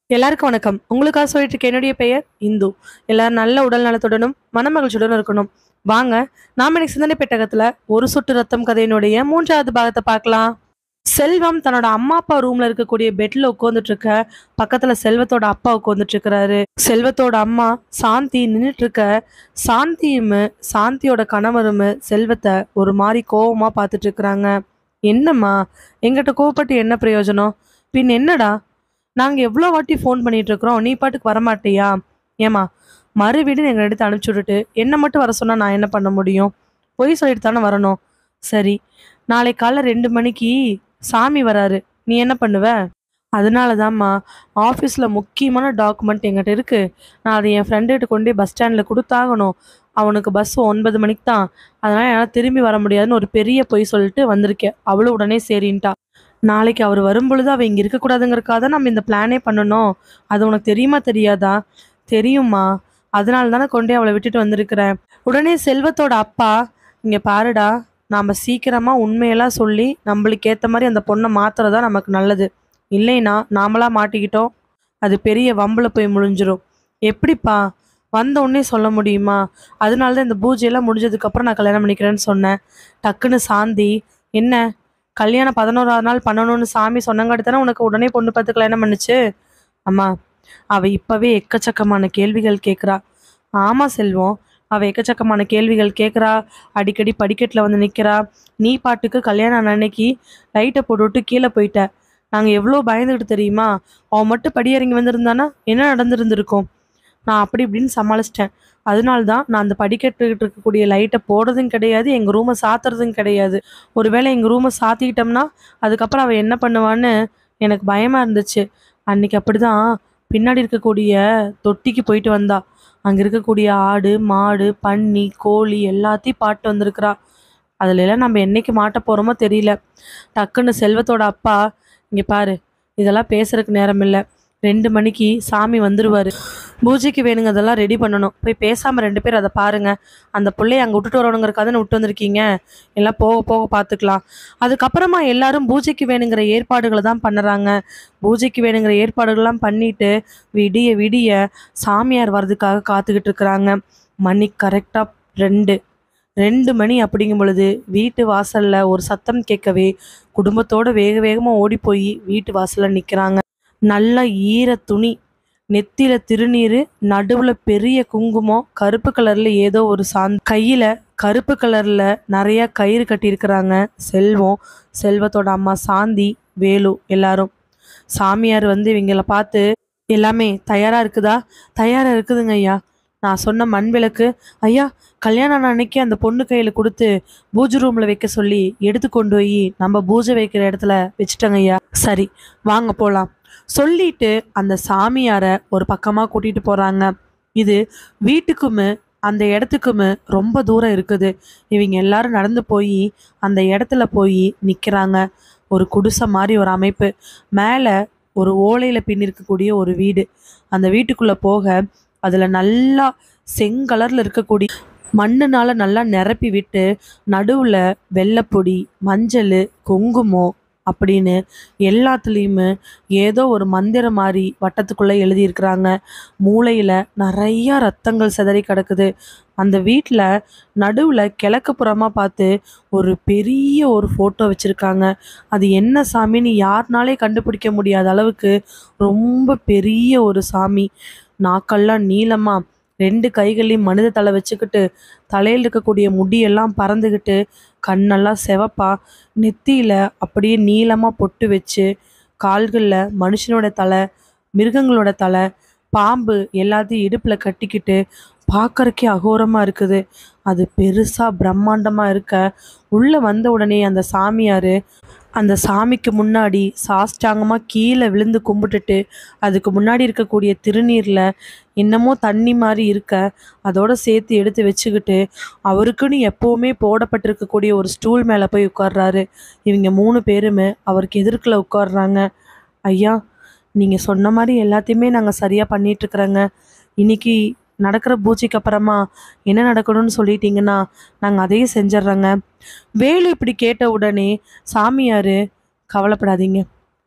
எல்லாருக்கும் வணக்கம் உங்களுக்காக சொல்லிட்டு இருக்க என்னுடைய பெயர் இந்து எல்லாரும் நல்ல உடல் நலத்துடனும் மனமகிழ்ச்சியுடனும் இருக்கணும் வாங்க நாம இன்னைக்கு சிந்தனை பெட்டகத்துல ஒரு சொட்டு ரத்தம் கதையினுடைய மூன்றாவது பாகத்தை பார்க்கலாம் செல்வம் தன்னோட அம்மா அப்பா ரூம்ல இருக்கக்கூடிய பெட்ல உட்காந்துட்டு இருக்க பக்கத்துல செல்வத்தோட அப்பா உட்காந்துட்டு இருக்கிறாரு செல்வத்தோட அம்மா சாந்தி நின்றுட்டு இருக்க சாந்தியும் சாந்தியோட கணவரும் செல்வத்தை ஒரு மாதிரி கோவமா பார்த்துட்டு இருக்கிறாங்க என்னம்மா எங்கிட்ட கோவப்பட்டு என்ன பிரயோஜனம் பின் என்னடா நாங்கள் எவ்வளோ வாட்டி ஃபோன் பண்ணிட்டு இருக்கிறோம் நீ பாட்டுக்கு வரமாட்டியா ஏமா மறு வீடு எங்களை எடுத்து அனுப்பிச்சி விட்டுட்டு என்னை மட்டும் வர சொன்னால் நான் என்ன பண்ண முடியும் பொய் சொல்லிட்டு தானே வரணும் சரி நாளை காலைல ரெண்டு மணிக்கு சாமி வராரு நீ என்ன பண்ணுவ அதனால தான்மா ஆஃபீஸில் முக்கியமான டாக்குமெண்ட் எங்கிட்ட இருக்குது நான் அதை என் ஃப்ரெண்டுகிட்ட கொண்டு பஸ் ஸ்டாண்டில் கொடுத்தாகணும் அவனுக்கு பஸ் ஒன்பது மணிக்கு தான் அதனால் என்னால் திரும்பி வர முடியாதுன்னு ஒரு பெரிய பொய் சொல்லிட்டு வந்திருக்கேன் அவளும் உடனே சரின்ட்டா நாளைக்கு அவர் வரும்பொழுது அவ இங்க இருக்கக்கூடாதுங்கிறக்காக தான் நம்ம இந்த பிளானே பண்ணணும் அது உனக்கு தெரியுமா தெரியாதா தெரியுமா அதனால தானே கொண்டே அவளை விட்டுட்டு வந்திருக்கிறேன் உடனே செல்வத்தோட அப்பா இங்க பாருடா நாம சீக்கிரமா உண்மையெல்லாம் சொல்லி நம்மளுக்கு ஏத்த மாதிரி அந்த பொண்ணை மாத்துறதா நமக்கு நல்லது இல்லைன்னா நாமளா மாட்டிக்கிட்டோம் அது பெரிய வம்புல போய் முடிஞ்சிரும் எப்படிப்பா வந்த உடனே சொல்ல முடியுமா அதனால தான் இந்த பூஜையெல்லாம் முடிஞ்சதுக்கு அப்புறம் நான் கல்யாணம் பண்ணிக்கிறேன்னு சொன்னேன் டக்குன்னு சாந்தி என்ன கல்யாணம் பதினோராவது நாள் பண்ணணும்னு சாமி சொன்னங்காட்டி தானே உனக்கு உடனே பொண்ணு பார்த்து கல்யாணம் பண்ணுச்சு அம்மா அவ இப்பவே எக்கச்சக்கமான கேள்விகள் கேட்குறா ஆமா செல்வம் அவ எக்கச்சக்கமான கேள்விகள் கேட்குறா அடிக்கடி படிக்கட்டில் வந்து நிற்கிறா நீ பாட்டுக்கு கல்யாணம் ஆன அன்னைக்கு லைட்டை போட்டுவிட்டு கீழே போயிட்ட நாங்கள் எவ்வளோ பயந்துக்கிட்டு தெரியுமா அவன் மட்டும் படியிறங்கி வந்திருந்தானா என்ன நடந்திருந்திருக்கும் நான் அப்படி இப்படின்னு சமாளிச்சிட்டேன் அதனால தான் நான் அந்த படிக்கட்டுக்கிட்டு இருக்கக்கூடிய லைட்டை போடுறதும் கிடையாது எங்கள் ரூமை சாத்துறதும் கிடையாது ஒருவேளை எங்கள் ரூமை சாத்திக்கிட்டோம்னா அதுக்கப்புறம் அவள் என்ன பண்ணுவான்னு எனக்கு பயமாக இருந்துச்சு அன்னைக்கு அப்படிதான் பின்னாடி இருக்கக்கூடிய தொட்டிக்கு போயிட்டு வந்தா அங்கே இருக்கக்கூடிய ஆடு மாடு பன்னி கோழி எல்லாத்தையும் பாட்டு வந்திருக்கிறா அதுல எல்லாம் நம்ம என்னைக்கு மாட்ட போகிறோமோ தெரியல டக்குன்னு செல்வத்தோட அப்பா இங்கே பாரு இதெல்லாம் பேசுறதுக்கு நேரம் இல்லை ரெண்டு மணிக்கு சாமி வந்துருவாரு பூஜைக்கு வேணுங்க அதெல்லாம் ரெடி பண்ணணும் போய் பேசாமல் ரெண்டு பேர் அதை பாருங்க அந்த பிள்ளைய அங்கே விட்டுட்டு வரணுங்கிறக்காக விட்டு வந்திருக்கீங்க எல்லாம் போக போக பார்த்துக்கலாம் அதுக்கப்புறமா எல்லாரும் பூஜைக்கு வேணுங்கிற ஏற்பாடுகளை தான் பண்ணுறாங்க பூஜைக்கு வேணுங்கிற ஏற்பாடுகள்லாம் பண்ணிட்டு விடிய விடிய சாமியார் வர்றதுக்காக காத்துக்கிட்டு இருக்கிறாங்க மணி கரெக்டாக ரெண்டு ரெண்டு மணி அப்படிங்கும் பொழுது வீட்டு வாசல்ல ஒரு சத்தம் கேட்கவே குடும்பத்தோட வேக வேகமாக ஓடி போய் வீட்டு வாசல்ல நிற்கிறாங்க நல்ல ஈர துணி நெத்தியில திருநீர் நடுவுல பெரிய குங்குமம் கருப்பு கலர்ல ஏதோ ஒரு சாந் கையில கருப்பு கலர்ல நிறைய கயிறு கட்டியிருக்கிறாங்க செல்வம் செல்வத்தோட அம்மா சாந்தி வேலு எல்லாரும் சாமியார் வந்து இவங்கள பார்த்து எல்லாமே தயாரா இருக்குதா தயாரா இருக்குதுங்க ஐயா நான் சொன்ன மண் விளக்கு ஐயா கல்யாணம் ஆன அன்னைக்கு அந்த பொண்ணு கையில கொடுத்து பூஜை ரூம்ல வைக்க சொல்லி எடுத்து கொண்டு போய் நம்ம பூஜை வைக்கிற இடத்துல வச்சுட்டோங்க ஐயா சரி வாங்க போலாம் சொல்லிட்டு அந்த சாமியாரை ஒரு பக்கமா கூட்டிட்டு போறாங்க இது வீட்டுக்குமே அந்த இடத்துக்குமே ரொம்ப தூரம் இருக்குது இவங்க எல்லாரும் நடந்து போய் அந்த இடத்துல போய் நிற்கிறாங்க ஒரு குடிசை மாதிரி ஒரு அமைப்பு மேலே ஒரு ஓலையில் பின்னிருக்கக்கூடிய ஒரு வீடு அந்த வீட்டுக்குள்ளே போக அதில் நல்லா செங்கலரில் இருக்கக்கூடிய மண்ணுனால நல்லா நிரப்பி விட்டு நடுவில் வெள்ளைப்பொடி மஞ்சள் குங்குமம் அப்படின்னு எல்லாத்துலேயுமே ஏதோ ஒரு மந்திரம் மாதிரி வட்டத்துக்குள்ளே எழுதியிருக்கிறாங்க மூளையில் நிறையா ரத்தங்கள் சிதறி கிடக்குது அந்த வீட்டில் நடுவில் கிழக்கு புறமாக பார்த்து ஒரு பெரிய ஒரு ஃபோட்டோ வச்சுருக்காங்க அது என்ன சாமின்னு யாருனாலே கண்டுபிடிக்க முடியாத அளவுக்கு ரொம்ப பெரிய ஒரு சாமி நாக்கெல்லாம் நீளமாக ரெண்டு கைகளையும் மனித தலை வச்சுக்கிட்டு தலையில் இருக்கக்கூடிய முடியெல்லாம் பறந்துக்கிட்டு கண்ணெல்லாம் செவப்பா நெத்தியில் அப்படியே நீளமாக பொட்டு வச்சு கால்களில் மனுஷனோட தலை மிருகங்களோட தலை பாம்பு எல்லாத்தையும் இடுப்பில் கட்டிக்கிட்டு பார்க்கறக்கே அகோரமாக இருக்குது அது பெருசாக பிரம்மாண்டமாக இருக்க உள்ளே வந்த உடனே அந்த சாமியார் அந்த சாமிக்கு முன்னாடி சாஷ்டாங்கமாக கீழே விழுந்து கும்பிட்டுட்டு அதுக்கு முன்னாடி இருக்கக்கூடிய திருநீரில் என்னமோ தண்ணி மாதிரி இருக்க அதோட சேர்த்து எடுத்து வச்சுக்கிட்டு அவருக்குன்னு எப்போவுமே போடப்பட்டிருக்கக்கூடிய ஒரு ஸ்டூல் மேலே போய் உட்கார்றாரு இவங்க மூணு பேருமே அவருக்கு எதிர்க்கில் உட்கார்றாங்க ஐயா நீங்கள் சொன்ன மாதிரி எல்லாத்தையுமே நாங்கள் சரியாக பண்ணிகிட்ருக்குறோங்க இன்னைக்கு நடக்கிற பூஜைக்கு அப்புறமா என்ன நடக்கணும்னு சொல்லிட்டீங்கன்னா நாங்கள் அதையும் செஞ்சிட்றோங்க வேலு இப்படி கேட்ட உடனே சாமியார் கவலைப்படாதீங்க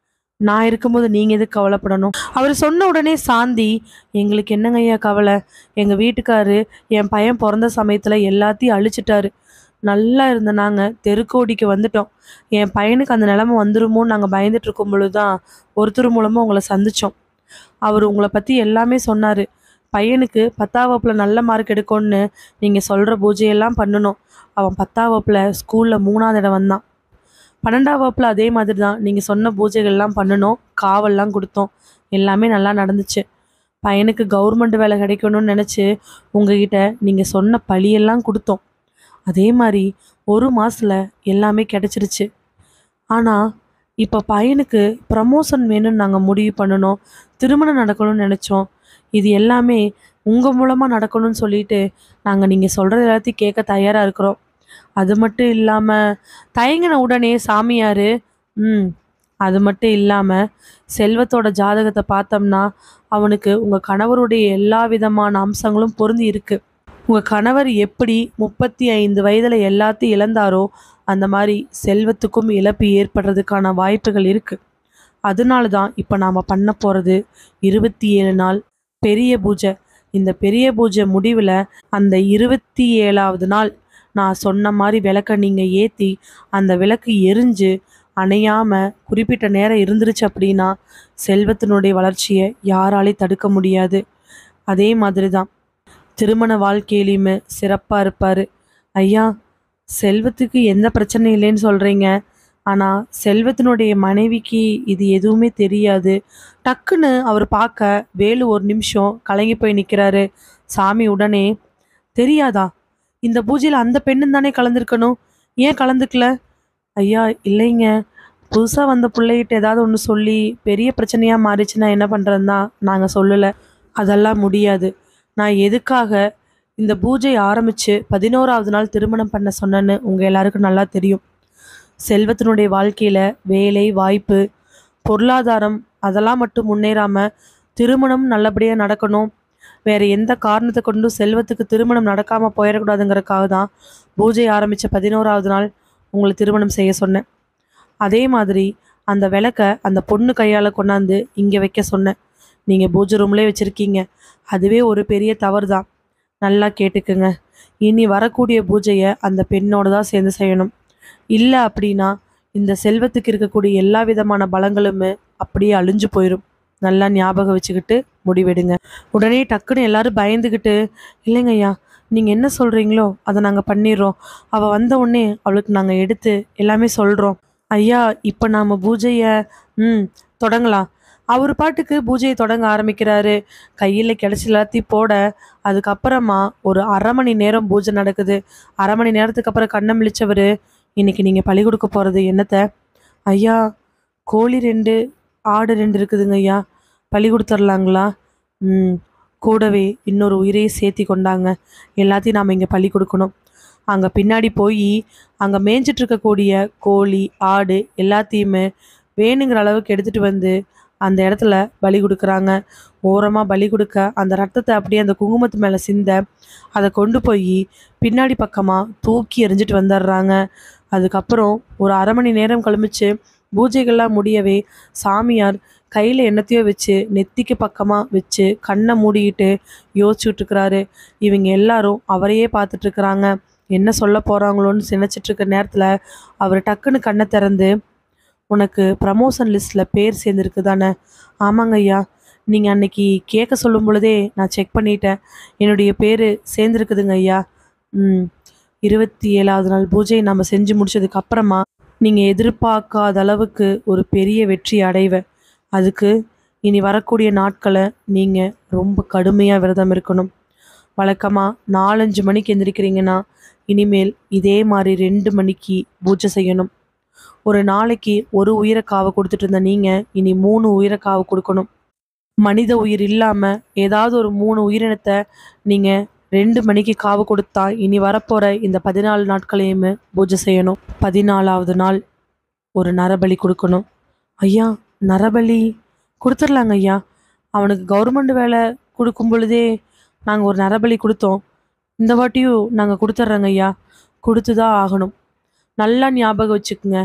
நான் இருக்கும்போது நீங்கள் எதுக்கு கவலைப்படணும் அவர் சொன்ன உடனே சாந்தி எங்களுக்கு என்னங்க ஐயா கவலை எங்கள் வீட்டுக்காரு என் பையன் பிறந்த சமயத்தில் எல்லாத்தையும் அழிச்சிட்டாரு நல்லா இருந்த நாங்கள் தெருக்கோடிக்கு வந்துட்டோம் என் பையனுக்கு அந்த நிலைமை வந்துருமோன்னு நாங்கள் பயந்துட்டு இருக்கும் பொழுது தான் ஒருத்தர் மூலமாக உங்களை சந்தித்தோம் அவர் உங்களை பற்றி எல்லாமே சொன்னார் பையனுக்கு பத்தாம் வகுப்பில் நல்ல மார்க் எடுக்கணும்னு நீங்கள் சொல்கிற பூஜையெல்லாம் பண்ணணும் அவன் பத்தாம் வகுப்பில் ஸ்கூலில் மூணாவது இடம் வந்தான் பன்னெண்டாம் வகுப்பில் அதே மாதிரி தான் நீங்கள் சொன்ன பூஜைகள்லாம் பண்ணணும் காவல்லாம் கொடுத்தோம் எல்லாமே நல்லா நடந்துச்சு பையனுக்கு கவர்மெண்ட் வேலை கிடைக்கணும்னு நினச்சி உங்ககிட்ட நீங்கள் சொன்ன பழியெல்லாம் கொடுத்தோம் அதே மாதிரி ஒரு மாதத்தில் எல்லாமே கிடச்சிருச்சு ஆனால் இப்போ பையனுக்கு ப்ரமோஷன் வேணும்னு நாங்கள் முடிவு பண்ணணும் திருமணம் நடக்கணும்னு நினச்சோம் இது எல்லாமே உங்கள் மூலமாக நடக்கணும்னு சொல்லிட்டு நாங்கள் நீங்கள் சொல்கிறது எல்லாத்தையும் கேட்க தயாராக இருக்கிறோம் அது மட்டும் இல்லாமல் தயங்கின உடனே சாமியார் ம் அது மட்டும் இல்லாமல் செல்வத்தோட ஜாதகத்தை பார்த்தோம்னா அவனுக்கு உங்கள் கணவருடைய எல்லா விதமான அம்சங்களும் பொருந்தி இருக்கு உங்கள் கணவர் எப்படி முப்பத்தி ஐந்து வயதில் எல்லாத்தையும் இழந்தாரோ அந்த மாதிரி செல்வத்துக்கும் இழப்பு ஏற்படுறதுக்கான வாய்ப்புகள் இருக்குது அதனால தான் இப்போ நாம் பண்ண போகிறது இருபத்தி ஏழு நாள் பெரிய பூஜை இந்த பெரிய பூஜை முடிவில் அந்த இருபத்தி ஏழாவது நாள் நான் சொன்ன மாதிரி விளக்கை நீங்கள் ஏற்றி அந்த விளக்கு எரிஞ்சு அணையாமல் குறிப்பிட்ட நேரம் இருந்துருச்சு அப்படின்னா செல்வத்தினுடைய வளர்ச்சியை யாராலையும் தடுக்க முடியாது அதே மாதிரி தான் திருமண வாழ்க்கையிலையுமே சிறப்பாக இருப்பார் ஐயா செல்வத்துக்கு எந்த பிரச்சனையும் இல்லைன்னு சொல்கிறீங்க ஆனால் செல்வத்தினுடைய மனைவிக்கு இது எதுவுமே தெரியாது டக்குன்னு அவர் பார்க்க வேலு ஒரு நிமிஷம் கலங்கி போய் நிற்கிறாரு சாமி உடனே தெரியாதா இந்த பூஜையில் அந்த பெண்ணும் தானே கலந்துருக்கணும் ஏன் கலந்துக்கல ஐயா இல்லைங்க புதுசாக வந்த பிள்ளைகிட்ட ஏதாவது ஒன்று சொல்லி பெரிய பிரச்சனையாக மாறிச்சுன்னா என்ன பண்ணுறதுன்னா நாங்கள் சொல்லலை அதெல்லாம் முடியாது நான் எதுக்காக இந்த பூஜை ஆரம்பித்து பதினோராவது நாள் திருமணம் பண்ண சொன்னேன்னு உங்கள் எல்லாருக்கும் நல்லா தெரியும் செல்வத்தினுடைய வாழ்க்கையில் வேலை வாய்ப்பு பொருளாதாரம் அதெல்லாம் மட்டும் முன்னேறாமல் திருமணம் நல்லபடியாக நடக்கணும் வேறு எந்த காரணத்தை கொண்டும் செல்வத்துக்கு திருமணம் நடக்காமல் போயிடக்கூடாதுங்கிறதுக்காக தான் பூஜை ஆரம்பித்த பதினோராவது நாள் உங்களை திருமணம் செய்ய சொன்னேன் அதே மாதிரி அந்த விளக்கை அந்த பொண்ணு கையால் கொண்டாந்து இங்கே வைக்க சொன்னேன் நீங்கள் பூஜை ரூம்லேயே வச்சுருக்கீங்க அதுவே ஒரு பெரிய தவறு தான் நல்லா கேட்டுக்குங்க இனி வரக்கூடிய பூஜையை அந்த பெண்ணோட தான் சேர்ந்து செய்யணும் இல்லை அப்படின்னா இந்த செல்வத்துக்கு இருக்கக்கூடிய எல்லா விதமான பலங்களுமே அப்படியே அழிஞ்சு போயிடும் நல்லா ஞாபகம் வச்சுக்கிட்டு முடிவெடுங்க உடனே டக்குன்னு எல்லாரும் பயந்துக்கிட்டு இல்லைங்க ஐயா நீங்கள் என்ன சொல்கிறீங்களோ அதை நாங்கள் பண்ணிடுறோம் அவள் வந்த உடனே அவளுக்கு நாங்கள் எடுத்து எல்லாமே சொல்கிறோம் ஐயா இப்போ நாம் பூஜையை ம் தொடங்கலாம் அவர் பாட்டுக்கு பூஜையை தொடங்க ஆரம்பிக்கிறாரு கையில் கிடச்சி எல்லாத்தையும் போட அதுக்கப்புறமா ஒரு அரை மணி நேரம் பூஜை நடக்குது அரை மணி நேரத்துக்கு அப்புறம் கண்ணம் விழிச்சவர் இன்னைக்கு நீங்கள் பழி கொடுக்க போகிறது என்னத்த ஐயா கோழி ரெண்டு ஆடு ரெண்டு இருக்குதுங்க ஐயா பழி கொடுத்துர்லாங்களா ம் கூடவே இன்னொரு உயிரையும் சேர்த்தி கொண்டாங்க எல்லாத்தையும் நாம் இங்கே பழி கொடுக்கணும் அங்கே பின்னாடி போய் அங்கே மேய்ஞ்சிட்டு இருக்கக்கூடிய கோழி ஆடு எல்லாத்தையுமே வேணுங்கிற அளவுக்கு எடுத்துகிட்டு வந்து அந்த இடத்துல பலி கொடுக்குறாங்க ஓரமாக பலி கொடுக்க அந்த ரத்தத்தை அப்படியே அந்த குங்குமத்து மேலே சிந்த அதை கொண்டு போய் பின்னாடி பக்கமாக தூக்கி எறிஞ்சிட்டு வந்துடுறாங்க அதுக்கப்புறம் ஒரு அரை மணி நேரம் கழிச்சு பூஜைகள்லாம் முடியவே சாமியார் கையில் என்னத்தையோ வச்சு நெத்திக்கு பக்கமாக வச்சு கண்ணை மூடிக்கிட்டு யோசிச்சுட்டு இருக்கிறாரு இவங்க எல்லாரும் அவரையே பார்த்துட்டு இருக்கிறாங்க என்ன சொல்ல போகிறாங்களோன்னு நினச்சிட்டு இருக்க நேரத்தில் அவர் டக்குன்னு கண்ணை திறந்து உனக்கு ப்ரமோஷன் லிஸ்ட்டில் பேர் சேர்ந்துருக்கு தானே ஆமாங்க ஐயா நீங்கள் அன்னைக்கு கேட்க சொல்லும் பொழுதே நான் செக் பண்ணிட்டேன் என்னுடைய பேர் சேர்ந்துருக்குதுங்க ஐயா ம் இருபத்தி ஏழாவது நாள் பூஜையை நம்ம செஞ்சு முடிச்சதுக்கு அப்புறமா நீங்கள் எதிர்பார்க்காத அளவுக்கு ஒரு பெரிய வெற்றி அடைவேன் அதுக்கு இனி வரக்கூடிய நாட்களை நீங்கள் ரொம்ப கடுமையாக விரதம் இருக்கணும் வழக்கமாக நாலஞ்சு மணிக்கு எந்திரிக்கிறீங்கன்னா இனிமேல் இதே மாதிரி ரெண்டு மணிக்கு பூஜை செய்யணும் ஒரு நாளைக்கு ஒரு உயிரை காவு கொடுத்துட்டு இருந்த நீங்கள் இனி மூணு உயிரை காவு கொடுக்கணும் மனித உயிர் இல்லாமல் ஏதாவது ஒரு மூணு உயிரினத்தை நீங்கள் ரெண்டு மணிக்கு காவு கொடுத்தா இனி வரப்போகிற இந்த பதினாலு நாட்களையுமே பூஜை செய்யணும் பதினாலாவது நாள் ஒரு நரபலி கொடுக்கணும் ஐயா நரபலி கொடுத்துர்லாங்க ஐயா அவனுக்கு கவர்மெண்ட் வேலை கொடுக்கும் பொழுதே நாங்கள் ஒரு நரபலி கொடுத்தோம் இந்த வாட்டியும் நாங்கள் கொடுத்துட்றோங்க ஐயா கொடுத்து தான் ஆகணும் நல்லா ஞாபகம் வச்சுக்குங்க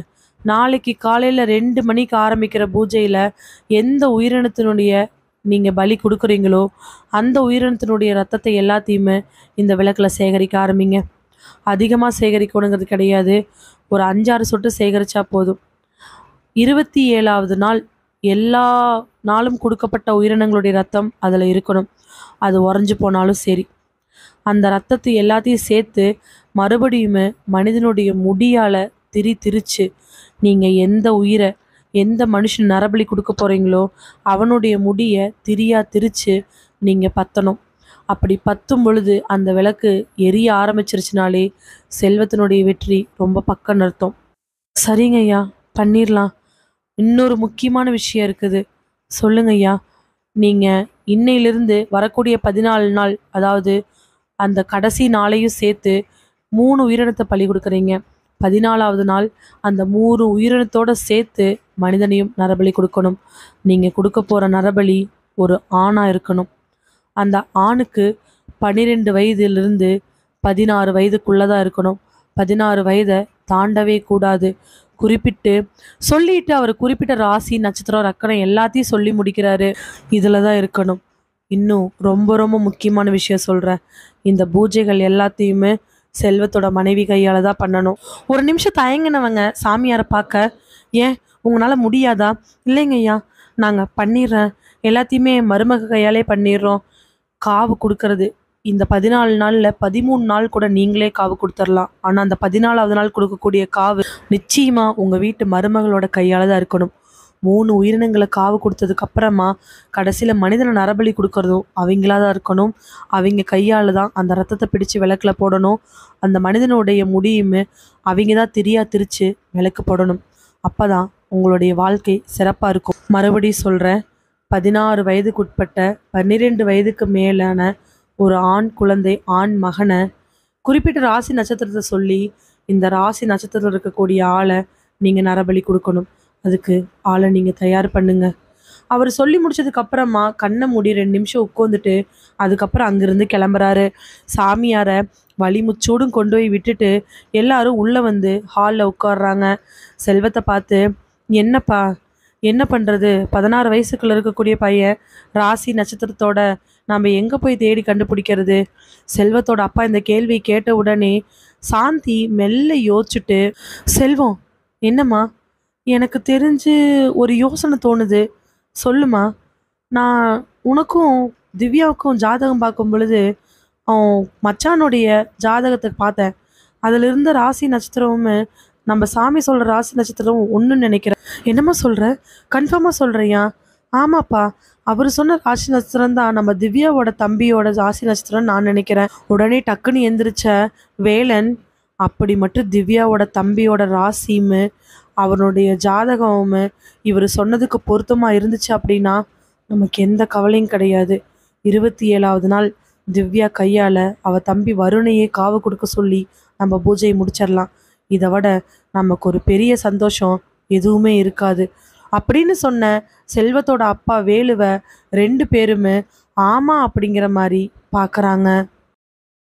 நாளைக்கு காலையில் ரெண்டு மணிக்கு ஆரம்பிக்கிற பூஜையில் எந்த உயிரினத்தினுடைய நீங்கள் பலி கொடுக்குறீங்களோ அந்த உயிரினத்தினுடைய ரத்தத்தை எல்லாத்தையுமே இந்த விளக்கில் சேகரிக்க ஆரம்பிங்க அதிகமாக சேகரிக்கணுங்கிறது கிடையாது ஒரு அஞ்சாறு சொட்டு சேகரித்தா போதும் இருபத்தி ஏழாவது நாள் எல்லா நாளும் கொடுக்கப்பட்ட உயிரினங்களுடைய ரத்தம் அதில் இருக்கணும் அது உறைஞ்சு போனாலும் சரி அந்த ரத்தத்தை எல்லாத்தையும் சேர்த்து மறுபடியுமே மனிதனுடைய முடியால் திரி திரிச்சு நீங்கள் எந்த உயிரை எந்த மனுஷன் நரபலி கொடுக்க போகிறீங்களோ அவனுடைய முடியை திரியா திரிச்சு நீங்கள் பற்றணும் அப்படி பத்தும் பொழுது அந்த விளக்கு எரிய ஆரம்பிச்சிருச்சுனாலே செல்வத்தினுடைய வெற்றி ரொம்ப பக்கம் அர்த்தம் சரிங்க ஐயா பண்ணிடலாம் இன்னொரு முக்கியமான விஷயம் இருக்குது சொல்லுங்க ஐயா நீங்கள் இன்னையிலிருந்து வரக்கூடிய பதினாலு நாள் அதாவது அந்த கடைசி நாளையும் சேர்த்து மூணு உயிரினத்தை பலி கொடுக்குறீங்க பதினாலாவது நாள் அந்த மூணு உயிரினத்தோட சேர்த்து மனிதனையும் நரபலி கொடுக்கணும் நீங்கள் கொடுக்க போகிற நரபலி ஒரு ஆணாக இருக்கணும் அந்த ஆணுக்கு பன்னிரெண்டு வயதிலிருந்து பதினாறு வயதுக்குள்ளே தான் இருக்கணும் பதினாறு வயதை தாண்டவே கூடாது குறிப்பிட்டு சொல்லிட்டு அவர் குறிப்பிட்ட ராசி நட்சத்திரம் ரக்கணம் எல்லாத்தையும் சொல்லி முடிக்கிறாரு இதில் தான் இருக்கணும் இன்னும் ரொம்ப ரொம்ப முக்கியமான விஷயம் சொல்கிறேன் இந்த பூஜைகள் எல்லாத்தையுமே செல்வத்தோட மனைவி கையால் தான் பண்ணணும் ஒரு நிமிஷம் தயங்கினவங்க சாமியாரை பார்க்க ஏன் உங்களால் முடியாதா இல்லைங்க ஐயா நாங்கள் பண்ணிடுறேன் எல்லாத்தையுமே மருமக கையாலே பண்ணிடுறோம் காவு கொடுக்கறது இந்த பதினாலு நாளில் பதிமூணு நாள் கூட நீங்களே காவு கொடுத்துடலாம் ஆனால் அந்த பதினாலாவது நாள் கொடுக்கக்கூடிய காவு நிச்சயமாக உங்கள் வீட்டு மருமகளோட கையால் தான் இருக்கணும் மூணு உயிரினங்களை காவு கொடுத்ததுக்கு அப்புறமா கடைசியில் மனிதனை நரபலி கொடுக்கறதும் அவங்களா தான் இருக்கணும் அவங்க கையால் தான் அந்த ரத்தத்தை பிடிச்சு விளக்கில் போடணும் அந்த மனிதனுடைய முடியுமே அவங்க தான் திரியா திரிச்சு விளக்கு போடணும் அப்போ தான் உங்களுடைய வாழ்க்கை சிறப்பாக இருக்கும் மறுபடியும் சொல்கிறேன் பதினாறு வயதுக்குட்பட்ட பன்னிரெண்டு வயதுக்கு மேலான ஒரு ஆண் குழந்தை ஆண் மகனை குறிப்பிட்ட ராசி நட்சத்திரத்தை சொல்லி இந்த ராசி நட்சத்திரத்தில் இருக்கக்கூடிய ஆளை நீங்கள் நரபலி கொடுக்கணும் அதுக்கு ஆளை நீங்கள் தயார் பண்ணுங்க அவர் சொல்லி முடிச்சதுக்கு அப்புறமா கண்ணை மூடி ரெண்டு நிமிஷம் உட்காந்துட்டு அதுக்கப்புறம் அங்கிருந்து கிளம்புறாரு சாமியாரை வலிமுச்சூடும் கொண்டு போய் விட்டுட்டு எல்லாரும் உள்ளே வந்து ஹாலில் உட்கார்றாங்க செல்வத்தை பார்த்து என்னப்பா என்ன பண்ணுறது பதினாறு வயசுக்குள்ள இருக்கக்கூடிய பையன் ராசி நட்சத்திரத்தோட நம்ம எங்கே போய் தேடி கண்டுபிடிக்கிறது செல்வத்தோட அப்பா இந்த கேள்வி கேட்ட உடனே சாந்தி மெல்ல யோசிச்சுட்டு செல்வம் என்னம்மா எனக்கு தெரிஞ்சு ஒரு யோசனை தோணுது சொல்லுமா நான் உனக்கும் திவ்யாவுக்கும் ஜாதகம் பார்க்கும் பொழுது அவன் மச்சானுடைய ஜாதகத்தை பார்த்தேன் அதில் இருந்த ராசி நட்சத்திரமும் நம்ம சாமி சொல்கிற ராசி நட்சத்திரம் ஒன்றுன்னு நினைக்கிறேன் என்னம்மா சொல்கிற கன்ஃபார்மாக சொல்கிறியா ஆமாப்பா அவர் சொன்ன ராசி நட்சத்திரம் தான் நம்ம திவ்யாவோட தம்பியோட ராசி நட்சத்திரம் நான் நினைக்கிறேன் உடனே டக்குன்னு எந்திரிச்ச வேலன் அப்படி மட்டும் திவ்யாவோட தம்பியோட ராசியும் அவனுடைய ஜாதகமும் இவர் சொன்னதுக்கு பொருத்தமாக இருந்துச்சு அப்படின்னா நமக்கு எந்த கவலையும் கிடையாது இருபத்தி ஏழாவது நாள் திவ்யா கையால் அவ தம்பி வருணையே காவு கொடுக்க சொல்லி நம்ம பூஜையை முடிச்சிடலாம் இதை விட நமக்கு ஒரு பெரிய சந்தோஷம் எதுவுமே இருக்காது அப்படின்னு சொன்ன செல்வத்தோட அப்பா வேலுவை ரெண்டு பேருமே ஆமா அப்படிங்கிற மாதிரி பார்க்குறாங்க